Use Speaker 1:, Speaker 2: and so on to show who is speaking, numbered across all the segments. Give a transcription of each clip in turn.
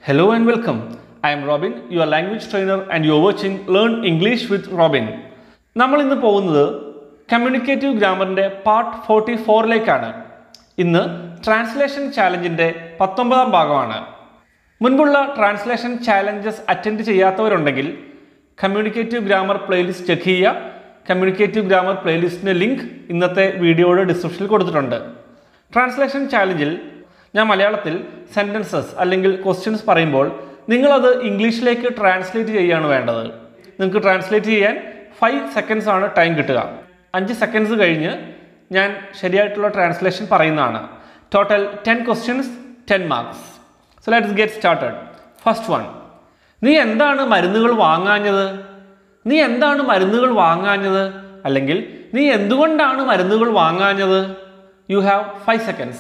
Speaker 1: Hello and welcome. I am Robin, your language trainer, and you are watching Learn English with Robin. നമ്മൾ ഇന്ന് പോകുന്നത് communicative grammar part forty ഫോറിലേക്കാണ് ഇന്ന് translation ചാലഞ്ചിൻ്റെ പത്തൊമ്പതാം ഭാഗമാണ് മുൻപുള്ള ട്രാൻസ്ലേഷൻ ചാലഞ്ചസ് അറ്റൻഡ് ചെയ്യാത്തവരുണ്ടെങ്കിൽ കമ്മ്യൂണിക്കേറ്റീവ് ഗ്രാമർ പ്ലേലിസ്റ്റ് ചെക്ക് ചെയ്യുക കമ്മ്യൂണിക്കേറ്റീവ് ഗ്രാമർ പ്ലേലിസ്റ്റിൻ്റെ ലിങ്ക് ഇന്നത്തെ വീഡിയോയുടെ ഡിസ്ക്രിപ്ഷനിൽ കൊടുത്തിട്ടുണ്ട് ട്രാൻസ്ലേഷൻ ചാലഞ്ചിൽ ഞാൻ മലയാളത്തിൽ സെൻറ്റൻസസ് അല്ലെങ്കിൽ ക്വസ്റ്റ്യൻസ് പറയുമ്പോൾ നിങ്ങളത് ഇംഗ്ലീഷിലേക്ക് ട്രാൻസ്ലേറ്റ് ചെയ്യുകയാണ് വേണ്ടത് നിങ്ങൾക്ക് ട്രാൻസ്ലേറ്റ് ചെയ്യാൻ ഫൈവ് സെക്കൻഡ്സ് ആണ് ടൈം കിട്ടുക അഞ്ച് സെക്കൻഡ്സ് കഴിഞ്ഞ് ഞാൻ ശരിയായിട്ടുള്ള ട്രാൻസ്ലേഷൻ പറയുന്നതാണ് total ten questions ten marks so let's get started first one നീ എന്താണ് മരുന്നുകൾ വാങ്ങാഞ്ഞത് നീ എന്താണ് മരുന്നുകൾ വാങ്ങാഞ്ഞത് അല്ലെങ്കിൽ നീ എന്തുകൊണ്ടാണ് മരുന്നുകൾ വാങ്ങാഞ്ഞത് you have five seconds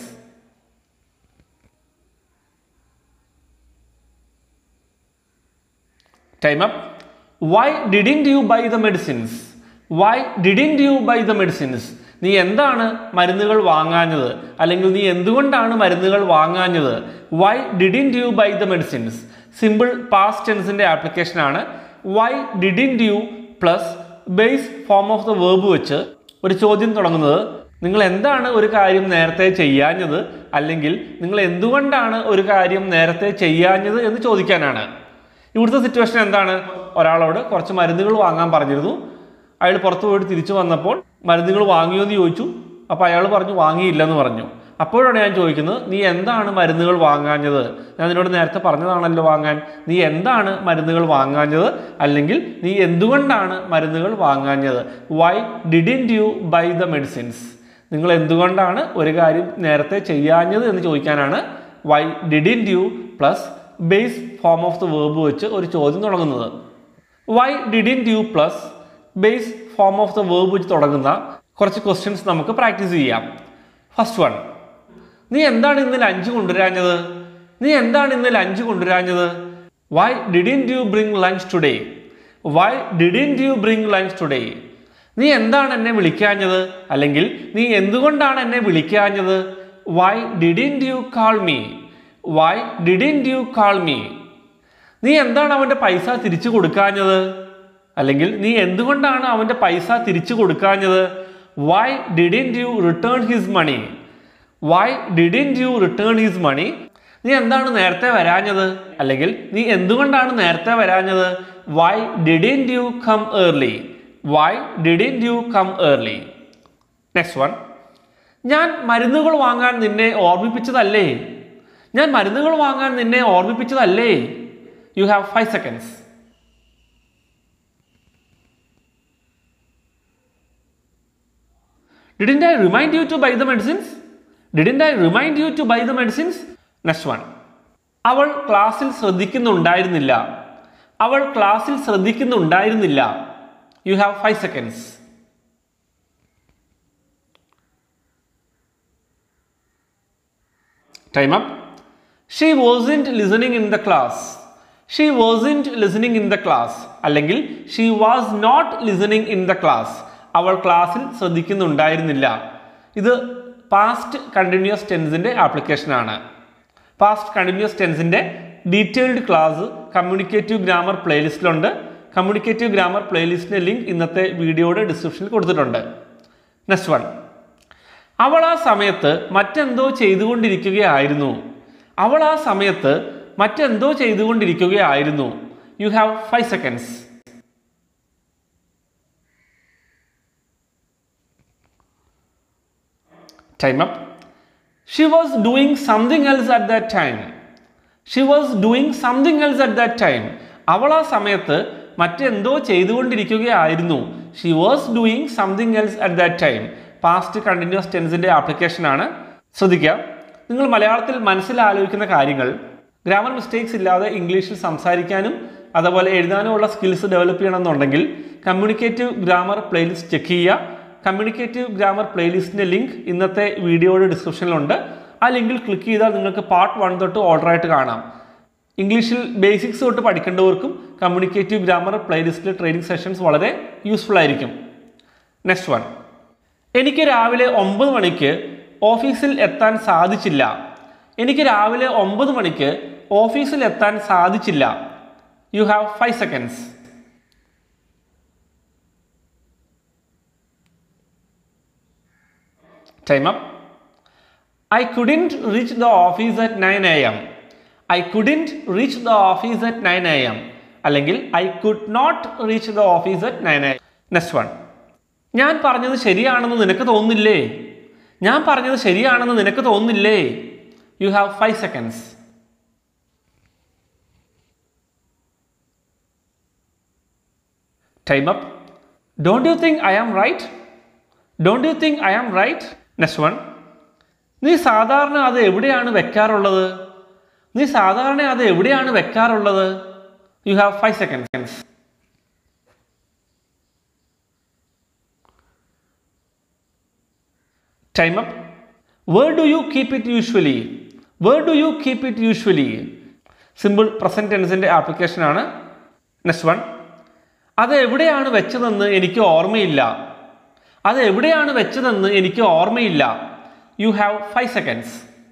Speaker 1: time up why didn't you buy the medicines why didn't you buy the medicines നീ എന്താണ് മരുന്നുകൾ വാങ്ങാഞ്ഞത് അല്ലെങ്കിൽ നീ എന്തുകൊണ്ടാണ് മരുന്നുകൾ വാങ്ങാഞ്ഞത് why didn't you buy the medicines simple past ടെൻസിൻ്റെ ആപ്ലിക്കേഷനാണ് why didn't you plus base form of the verb വെച്ച് ഒരു ചോദ്യം തുടങ്ങുന്നത് നിങ്ങൾ എന്താണ് ഒരു കാര്യം നേരത്തെ ചെയ്യാഞ്ഞത് അല്ലെങ്കിൽ നിങ്ങൾ എന്തുകൊണ്ടാണ് ഒരു കാര്യം നേരത്തെ ചെയ്യാഞ്ഞത് എന്ന് ചോദിക്കാനാണ് ഇവിടുത്തെ സിറ്റുവേഷൻ എന്താണ് ഒരാളോട് കുറച്ച് മരുന്നുകൾ വാങ്ങാൻ പറഞ്ഞിരുന്നു അയാൾ പുറത്ത് പോയിട്ട് തിരിച്ചു വന്നപ്പോൾ മരുന്നുകൾ വാങ്ങിയോ എന്ന് ചോദിച്ചു അപ്പോൾ അയാൾ പറഞ്ഞു വാങ്ങിയില്ലെന്ന് പറഞ്ഞു അപ്പോഴാണ് ഞാൻ ചോദിക്കുന്നത് നീ എന്താണ് മരുന്നുകൾ വാങ്ങാഞ്ഞത് ഞാൻ നിന്നോട് നേരത്തെ പറഞ്ഞതാണല്ലോ വാങ്ങാൻ നീ എന്താണ് മരുന്നുകൾ വാങ്ങാഞ്ഞത് അല്ലെങ്കിൽ നീ എന്തുകൊണ്ടാണ് മരുന്നുകൾ വാങ്ങാഞ്ഞത് why didn't you buy the medicines നിങ്ങൾ എന്തുകൊണ്ടാണ് ഒരു കാര്യം നേരത്തെ ചെയ്യാഞ്ഞത് എന്ന് ചോദിക്കാനാണ് why didn't you plus base form of the verb വെച്ച് ഒരു ചോദ്യം തുടങ്ങുന്നത് why didn't you plus base form of the verb വെച്ച് തുടങ്ങുന്ന കുറച്ച് ക്വസ്റ്റ്യൻസ് നമുക്ക് പ്രാക്ടീസ് ചെയ്യാം ഫസ്റ്റ് വൺ നീ എന്താണ് ഇന്ന് ലഞ്ച് കൊണ്ടുവരാഞ്ഞത് നീ എന്താണ് ഇന്ന് ലഞ്ച് കൊണ്ടുവരാഞ്ഞത് why didn't you bring lunch today why didn't you bring lunch today നീ എന്താണ് എന്നെ വിളിക്കാഞ്ഞത് അല്ലെങ്കിൽ നീ എന്തുകൊണ്ടാണ് എന്നെ വിളിക്കാഞ്ഞത് why didn't you call me why didn't you call me നീ എന്താണ് അവൻ്റെ പൈസ തിരിച്ചു കൊടുക്കാഞ്ഞത് അല്ലെങ്കിൽ നീ എന്തുകൊണ്ടാണ് അവൻ്റെ പൈസ തിരിച്ചു കൊടുക്കാഞ്ഞത് why didn't you return his money why didn't you return his money നീ എന്താണ് നേരത്തെ വരാഞ്ഞത് അല്ലെങ്കിൽ നീ എന്തുകൊണ്ടാണ് നേരത്തെ വരാഞ്ഞത് why didn't you come early why didn't you come early next one ഞാൻ മരുന്നുകൾ വാങ്ങാൻ നിന്നെ ഓർമ്മിപ്പിച്ചതല്ലേ ഞാൻ മരുന്നുകൾ വാങ്ങാൻ നിന്നെ ഓർമ്മിപ്പിച്ചതല്ലേ you have five seconds didn't I remind you to buy the medicines didn't I remind you to buy the medicines next one അവൾ ക്ലാസ്സിൽ ശ്രദ്ധിക്കുന്നുണ്ടായിരുന്നില്ല അവൾ ക്ലാസ്സിൽ ശ്രദ്ധിക്കുന്നുണ്ടായിരുന്നില്ല you have five seconds time up she wasn't listening in the class she wasn't listening in the class അല്ലെങ്കിൽ she was not listening in the class അവൾ ക്ലാസ്സിൽ ശ്രദ്ധിക്കുന്നുണ്ടായിരുന്നില്ല ഇത് പാസ്റ്റ് കണ്ടിന്യൂസ് ടെൻസിൻ്റെ ആപ്ലിക്കേഷനാണ് പാസ്റ്റ് കണ്ടിന്യൂസ് ടെൻസിൻ്റെ ഡീറ്റെയിൽഡ് ക്ലാസ് കമ്മ്യൂണിക്കേറ്റീവ് ഗ്രാമർ പ്ലേലിസ്റ്റിലുണ്ട് communicative grammar പ്ലേലിസ്റ്റിൻ്റെ ലിങ്ക് ഇന്നത്തെ വീഡിയോയുടെ ഡിസ്ക്രിപ്ഷനിൽ കൊടുത്തിട്ടുണ്ട് നെക്സ്റ്റ് വൺ അവൾ ആ സമയത്ത് മറ്റെന്തോ ചെയ്തുകൊണ്ടിരിക്കുകയായിരുന്നു അവൾ ആ സമയത്ത് മറ്റെന്തോ ചെയ്തുകൊണ്ടിരിക്കുകയായിരുന്നു you have five seconds time up she was doing something else at that time she was doing something else at that time അവൾ ആ സമയത്ത് മറ്റെന്തോ ചെയ്തുകൊണ്ടിരിക്കുകയായിരുന്നു she was doing something else at that time past continuous ടെൻസിൻ്റെ ആപ്ലിക്കേഷനാണ് ശ്രദ്ധിക്കുക നിങ്ങൾ മലയാളത്തിൽ മനസ്സിലാലോചിക്കുന്ന കാര്യങ്ങൾ ഗ്രാമർ മിസ്റ്റേക്സ് ഇല്ലാതെ ഇംഗ്ലീഷിൽ സംസാരിക്കാനും അതുപോലെ എഴുതാനുമുള്ള സ്കിൽസ് ഡെവലപ്പ് ചെയ്യണമെന്നുണ്ടെങ്കിൽ കമ്മ്യൂണിക്കേറ്റീവ് ഗ്രാമർ പ്ലേലിസ്റ്റ് ചെക്ക് ചെയ്യുക കമ്മ്യൂണിക്കേറ്റീവ് ഗ്രാമർ പ്ലേലിസ്റ്റിൻ്റെ ലിങ്ക് ഇന്നത്തെ വീഡിയോയുടെ ഡിസ്ക്രിപ്ഷനിലുണ്ട് ആ ലിങ്കിൽ ക്ലിക്ക് ചെയ്താൽ നിങ്ങൾക്ക് പാർട്ട് വൺ തൊട്ട് ഓർഡറായിട്ട് കാണാം ഇംഗ്ലീഷിൽ ബേസിക്സ് തൊട്ട് പഠിക്കേണ്ടവർക്കും കമ്മ്യൂണിക്കേറ്റീവ് ഗ്രാമർ പ്ലേലിസ്റ്റിലെ ട്രെയിനിങ് സെഷൻസ് വളരെ യൂസ്ഫുൾ ആയിരിക്കും നെക്സ്റ്റ് വൺ എനിക്ക് രാവിലെ ഒമ്പത് മണിക്ക് ഓഫീസിൽ എത്താൻ സാധിച്ചില്ല എനിക്ക് രാവിലെ ഒമ്പത് മണിക്ക് ഓഫീസിൽ എത്താൻ സാധിച്ചില്ല you have five seconds time up I couldn't reach the office at nine A M I couldn't reach the office at nine A M അല്ലെങ്കിൽ I could not reach the office at nine A next one ഞാൻ പറഞ്ഞത് ശരിയാണെന്ന് നിനക്ക് തോന്നുന്നില്ലേ ഞാൻ പറഞ്ഞത് ശരിയാണെന്ന് നിനക്ക് തോന്നുന്നില്ലേ you have five seconds time up don't you think I am right don't you think I am right next one നീ സാധാരണ അത് എവിടെയാണ് വെക്കാറുള്ളത് നീ സാധാരണ അത് എവിടെയാണ് വെക്കാറുള്ളത് you have five seconds time up where do you keep it usually where do you keep it usually simple present ടെൻസിന്റെ ആപ്ലിക്കേഷൻ ആണ് നെക്സ്റ്റ് വൺ അത് എവിടെയാണ് വെച്ചതെന്ന് എനിക്ക് ഓർമ്മയില്ല അത് എവിടെയാണ് വെച്ചതെന്ന് എനിക്ക് ഓർമ്മയില്ല you have five seconds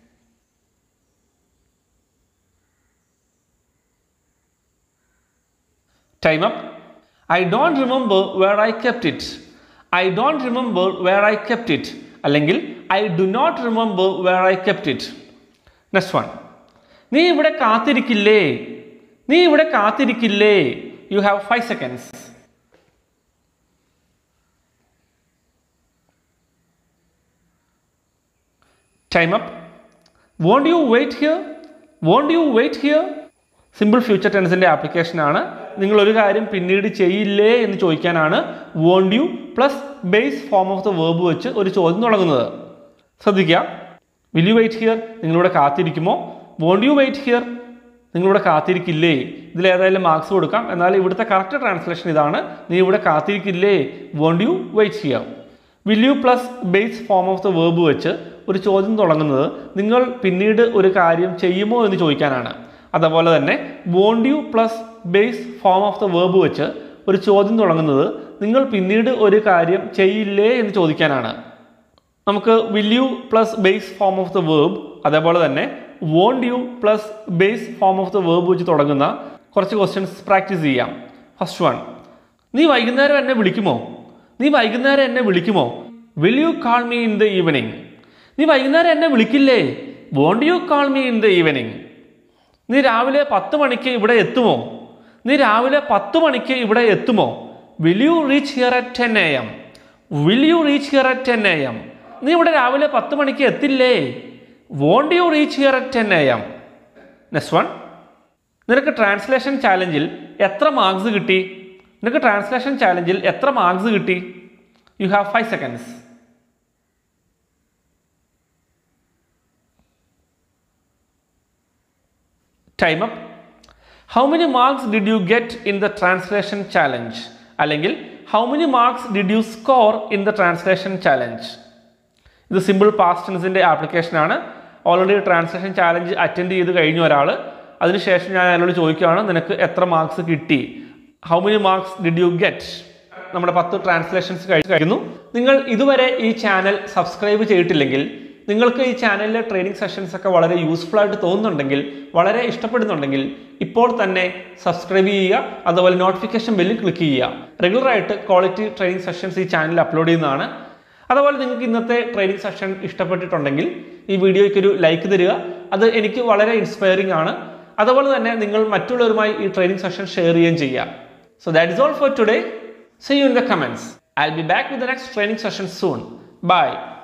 Speaker 1: time up I don't remember where I kept it I don't remember where I kept it അല്ലെങ്കിൽ I do not remember where I kept it next one നീ ഇവിടെ കാത്തിരിക്കില്ലേ നീ ഇവിടെ കാത്തിരിക്കില്ലേ you have five seconds time up won't you wait here won't you wait here simple future ടെൻസിന്റെ application ആണ് നിങ്ങൾ ഒരു കാര്യം പിന്നീട് ചെയ്യില്ലേ എന്ന് ചോദിക്കാനാണ് won't you plus base form of the verb വെച്ച് ഒരു ചോദ്യം തുടങ്ങുന്നത് ശ്രദ്ധിക്കുക വിൽ യു വെയിറ്റ് ഹിയർ നിങ്ങളിവിടെ കാത്തിരിക്കുമോ വോണ്ട് യു വെയിറ്റ് ഹിയർ നിങ്ങളിവിടെ കാത്തിരിക്കില്ലേ ഇതിൽ ഏതായാലും മാർക്സ് കൊടുക്കാം എന്നാൽ ഇവിടുത്തെ കറക്റ്റ് ട്രാൻസ്ലേഷൻ ഇതാണ് നീ ഇവിടെ കാത്തിരിക്കില്ലേ won't you wait here will you plus base form of the verb വെച്ച് ഒരു ചോദ്യം തുടങ്ങുന്നത് നിങ്ങൾ പിന്നീട് ഒരു കാര്യം ചെയ്യുമോ എന്ന് ചോദിക്കാനാണ് അതുപോലെ തന്നെ won't you plus base form of the verb വെച്ച് ഒരു ചോദ്യം തുടങ്ങുന്നത് നിങ്ങൾ പിന്നീട് ഒരു കാര്യം ചെയ്യില്ലേ എന്ന് ചോദിക്കാനാണ് നമുക്ക് will you plus base form of the verb അതേപോലെ തന്നെ won't you plus base form of the verb വെച്ച് തുടങ്ങുന്ന കുറച്ച് ക്വസ്റ്റ്യൻസ് പ്രാക്ടീസ് ചെയ്യാം ഫസ്റ്റ് വൺ നീ വൈകുന്നേരം എന്നെ വിളിക്കുമോ നീ വൈകുന്നേരം എന്നെ വിളിക്കുമോ will you call me in the evening നീ വൈകുന്നേരം എന്നെ വിളിക്കില്ലേ won't you call me in the evening നീ രാവിലെ പത്ത് മണിക്ക് ഇവിടെ എത്തുമോ നീ രാവിലെ പത്ത് മണിക്ക് ഇവിടെ എത്തുമോ will you reach here at ten A M will you reach here at ten A M നീ ഇവിടെ രാവിലെ പത്ത് മണിക്ക് എത്തില്ലേ won't you reach here at ten A M next one നിനക്ക് ട്രാൻസ്ലേഷൻ ചാലഞ്ചിൽ എത്ര മാർക്സ് കിട്ടി നിനക്ക് ട്രാൻസ്ലേഷൻ ചാലഞ്ചിൽ എത്ര മാർക്സ് കിട്ടി you have five seconds time up how many marks did you get in the translation challenge അല്ലെങ്കിൽ how many marks did U score in the translation challenge ഇത് സിമ്പിൾ പാസ്റ്റ് ടെൻസിൻ്റെ ആപ്ലിക്കേഷനാണ് already translation challenge attend ചെയ്ത് കഴിഞ്ഞ ഒരാൾ അതിനുശേഷം ഞാൻ അയാളോട് ചോദിക്കുകയാണ് നിനക്ക് എത്ര മാർക്സ് കിട്ടി how many marks did you get നമ്മുടെ പത്ത് ട്രാൻസ്ലേഷൻസ് കഴിക്കുന്നു നിങ്ങൾ ഇതുവരെ ഈ ചാനൽ സബ്സ്ക്രൈബ് ചെയ്തിട്ടില്ലെങ്കിൽ നിങ്ങൾക്ക് ഈ ചാനലിലെ ട്രെയിനിങ് സെഷൻസ് ഒക്കെ വളരെ യൂസ്ഫുൾ ആയിട്ട് തോന്നുന്നുണ്ടെങ്കിൽ വളരെ ഇഷ്ടപ്പെടുന്നുണ്ടെങ്കിൽ ഇപ്പോൾ തന്നെ സബ്സ്ക്രൈബ് ചെയ്യുക അതുപോലെ നോട്ടിഫിക്കേഷൻ ബെല്ലിൽ ക്ലിക്ക് ചെയ്യുക റെഗുലറായിട്ട് ക്വാളിറ്റി ട്രെയിനിങ് സെഷൻസ് ഈ ചാനലിൽ അപ്ലോഡ് ചെയ്യുന്നതാണ് അതുപോലെ നിങ്ങൾക്ക് ഇന്നത്തെ ട്രെയിനിങ് സെഷൻ ഇഷ്ടപ്പെട്ടിട്ടുണ്ടെങ്കിൽ ഈ വീഡിയോയ്ക്ക് ഒരു ലൈക്ക് തരിക അത് എനിക്ക് വളരെ ഇൻസ്പയറിംഗ് ആണ് അതുപോലെ തന്നെ നിങ്ങൾ മറ്റുള്ളവരുമായി ഈ ട്രെയിനിങ് സെഷൻ ഷെയർ ചെയ്യുകയും ചെയ്യുക so that is all for today see you in the comments I be back with the next training session soon by